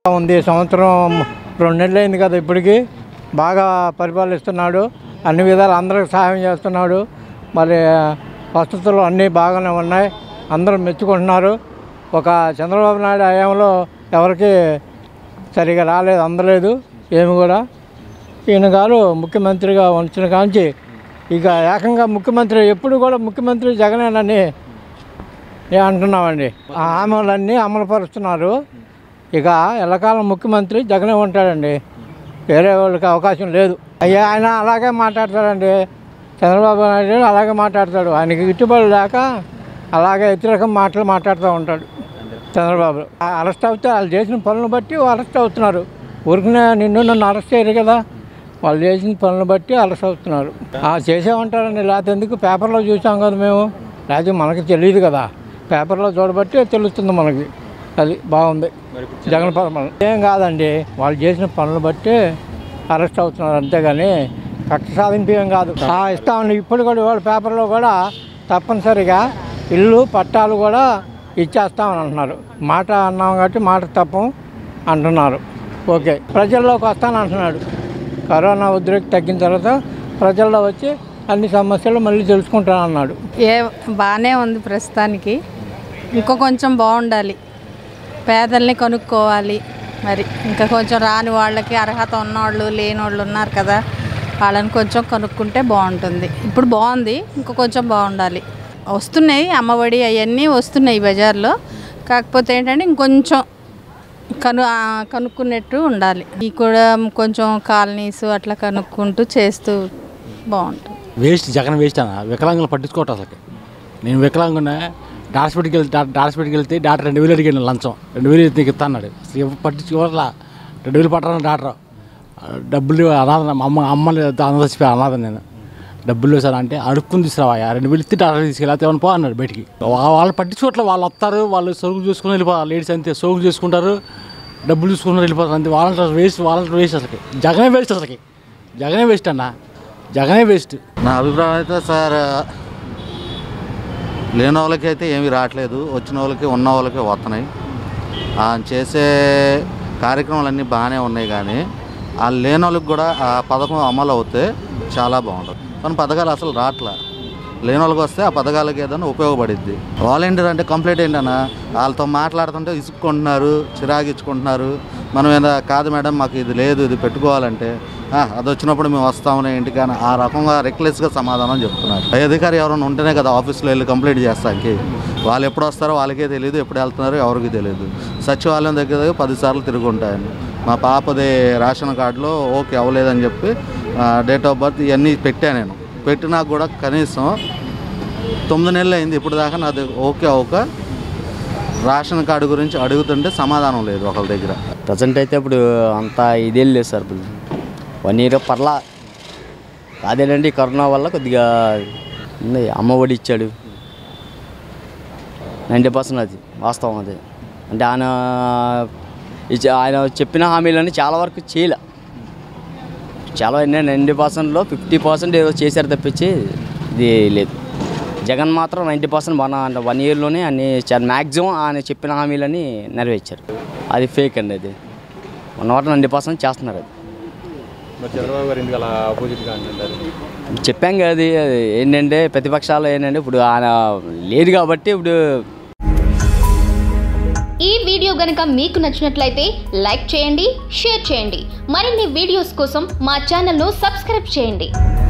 ఉంది ఈ సంవత్సరం రెండు నెలలు అయింది కదా ఇప్పటికి బాగా పరిపాలిస్తున్నాడు అన్ని విధాలు అందరికి సహాయం చేస్తున్నాడు మరి వసతులు అన్నీ బాగానే ఉన్నాయి అందరూ మెచ్చుకుంటున్నారు ఒక చంద్రబాబు నాయుడు హయాంలో ఎవరికి సరిగా రాలేదు అందలేదు ఏమి కూడా ఈయన గారు ముఖ్యమంత్రిగా ఉంచిన కాంచి ఇక ఏకంగా ముఖ్యమంత్రి ఎప్పుడు కూడా ముఖ్యమంత్రి జగనేనని ఏ అంటున్నామండి ఆ హామీలన్నీ అమలుపరుస్తున్నారు ఇక ఎల్లకాలం ముఖ్యమంత్రి జగనే ఉంటాడండి వేరే వాళ్ళకి అవకాశం లేదు అయ్యా ఆయన అలాగే మాట్లాడతాడండి చంద్రబాబు నాయుడు అలాగే మాట్లాడతాడు ఆయనకి గిట్టుబడి లేక అలాగే వ్యతిరేకం మాటలు మాట్లాడుతూ ఉంటాడు చంద్రబాబు ఆ అరెస్ట్ అవుతే వాళ్ళు చేసిన పనులను బట్టి అరెస్ట్ అవుతున్నారు ఊరికనే నిన్ను నన్ను అరెస్ట్ చేయరు కదా వాళ్ళు చేసిన పనులను బట్టి అరెస్ట్ అవుతున్నారు ఆ చేసే ఉంటారండి లేకపోతే ఎందుకు పేపర్లో చూసాం కదా మేము లేకపోతే మనకి తెలియదు కదా పేపర్లో చూడబట్టి తెలుస్తుంది మనకి అది బాగుంది జగన్ పరిపాలన ఏం కాదండి వాళ్ళు చేసిన పనులు బట్టి అరెస్ట్ అవుతున్నారు అంతేగాని కక్ష సాధింపు ఏం కాదు ఆ, ఇస్తామండి ఇప్పుడు కూడా వాళ్ళ పేపర్లో కూడా తప్పనిసరిగా ఇల్లు పట్టాలు కూడా ఇచ్చేస్తామని అంటున్నారు మాట అన్నాం కాబట్టి మాట తప్పం అంటున్నారు ఓకే ప్రజల్లోకి వస్తాను అంటున్నాడు కరోనా ఉద్రేక్ తగ్గిన తర్వాత ప్రజల్లో వచ్చి అన్ని సమస్యలు మళ్ళీ తెలుసుకుంటాను అన్నాడు ఏ బాగానే ఉంది ప్రస్తుతానికి ఇంకో కొంచెం బాగుండాలి పేదల్ని కనుక్కోవాలి మరి ఇంకా కొంచెం రాని వాళ్ళకి అర్హత ఉన్నవాళ్ళు లేని వాళ్ళు ఉన్నారు కదా వాళ్ళని కొంచెం కనుక్కుంటే బాగుంటుంది ఇప్పుడు బాగుంది ఇంకో కొంచెం బాగుండాలి వస్తున్నాయి అమ్మఒడి అవన్నీ వస్తున్నాయి బజార్లో కాకపోతే ఏంటంటే ఇంకొంచెం కను ఆ, కనుక్కున్నట్టు ఉండాలి ఈ కూడా కొంచెం కాలనీస్ అట్లా కనుక్కుంటూ చేస్తూ బాగుంటుంది వేస్ట్ జగన్ వేస్ట్ అన్న వికలాంగులు పట్టించుకోవటం అసలు నేను వికలాంగున్నా హాస్పిటల్కి వెళ్తే డాక్టర్ హాస్పిటల్కి వెళ్తే డాక్టర్ రెండు వేలు అడిగాను లంచం రెండు వేలు నీకు ఇస్తా అన్నాడు అసలు ఎవరు పట్టించుకోవాలా రెండు వేలు పట్టరా డాక్టర్ డబ్బులు అనాథ మా అమ్మ అమ్మ అందసిపోయి అనాథ నేను డబ్బులు సార్ అంటే అడుక్కుని తీసుకురావా రెండు వేలు ఇస్తే డాక్టర్ తీసుకెళ్ళి ఏమైనా పో అన్నాడు బయటికి వా- వాళ్ళు పట్టించుకోవట్లే వాళ్ళు వస్తారు వాళ్ళు సరుకు చూసుకుని వెళ్ళిపోతారు లేడీస్ అంతే సోకు చేసుకుంటారు డబ్బులు చూసుకుని వెళ్ళిపోతారు అంతే వాలంటీర్ వేస్ట్ వాలంటీర్ వేస్ట్ అసలుకి జగనే వేస్ట్ అసలుకి జగనే వేస్ట్ అన్న జగనే వేస్ట్ నా అభిప్రాయం అయితే సార్ లేని వాళ్ళకి అయితే ఏమీ రావట్లేదు వచ్చిన వాళ్ళకి ఉన్న వాళ్ళకి వస్తున్నాయి ఆయన చేసే కార్యక్రమాలన్నీ బాగానే ఉన్నాయి కానీ ఆ లేని వాళ్ళకి కూడా ఆ పథకం అమలు అవుతే చాలా బాగుంటుంది కానీ పథకాలు అసలు రావట్లే లేని వాళ్ళకి వస్తే ఆ పథకాలకి ఏదైనా ఉపయోగపడిద్ది వాలంటీర్ అంటే కంప్లీట్ ఏంటన్నా వాళ్ళతో మాట్లాడుతుంటే ఇసుక్కుంటున్నారు చిరాగిచ్చుకుంటున్నారు మనం ఏదో కాదు మేడం మాకు ఇది లేదు ఇది పెట్టుకోవాలంటే "ఆ, అది వచ్చినప్పుడు మేము వస్తామని ఇంటికని ఆ రకంగా రెక్లెస్గా సమాధానం చెప్తున్నారు పై అధికారి ఎవరైనా ఉంటేనే కదా ఆఫీస్లో వెళ్ళి కంప్లీట్ చేస్తానికి వాళ్ళు ఎప్పుడు వస్తారో వాళ్ళకే తెలియదు ఎప్పుడు వెళ్తున్నారో ఎవరికి తెలియదు సచివాలయం దగ్గర దగ్గర పదిసార్లు తిరుగుంటాయని మా పాపది రేషన్ కార్డులో ఓకే అవ్వలేదని చెప్పి డేట్ ఆఫ్ బర్త్ ఇవన్నీ పెట్టాను నేను పెట్టినా కూడా కనీసం తొమ్మిది నెలలు అయింది ఇప్పుడు దాకా నాది ఓకే ఒక రేషన్ కార్డు గురించి అడుగుతుంటే సమాధానం లేదు ఒకళ్ళ దగ్గర ప్రజెంట్ అయితే ఇప్పుడు అంత ఇదేం లేదు సార్ ఇప్పుడు వన్ ఇయర్ పర్లా అదేనండి ఈ కరోనా వల్ల కొద్దిగా ఉంది అమ్మ ఒడి ఇచ్చాడు నైంటీ పర్సెంట్ అది వాస్తవం అది అంటే ఆయన ఇచ్చే ఆయన చెప్పిన హామీలన్నీ చాలా వరకు చేయలే చాలా నైంటీ పర్సెంట్లో ఫిఫ్టీ పర్సెంట్ ఏదో చేశారు తప్పించి ఇది లేదు జగన్ మాత్రం నైంటీ పర్సెంట్ బాగా అంటే వన్ ఇయర్లోనే అన్ని మ్యాక్సిమం ఆయన చెప్పిన హామీలని నెరవేర్చారు అది ఫేక్ అండి అది వన్ వాటర్ నైంటీ పర్సెంట్ చేస్తున్నారు అది మరి చంద్రబాబు గారు ఎందుకు అలా ఆపోజిట్గా అంటుంటారు చెప్పాం కదా అది అది ఏంటంటే ప్రతిపక్షాలు ఏంటంటే ఇప్పుడు ఆయన లేదు కాబట్టి ఇప్పుడు ఈ వీడియో గనుక మీకు నచ్చినట్లయితే లైక్ చేయండి షేర్ చేయండి మరిన్ని వీడియోస్ కోసం మా ఛానల్ను సబ్స్క్రైబ్ చేయండి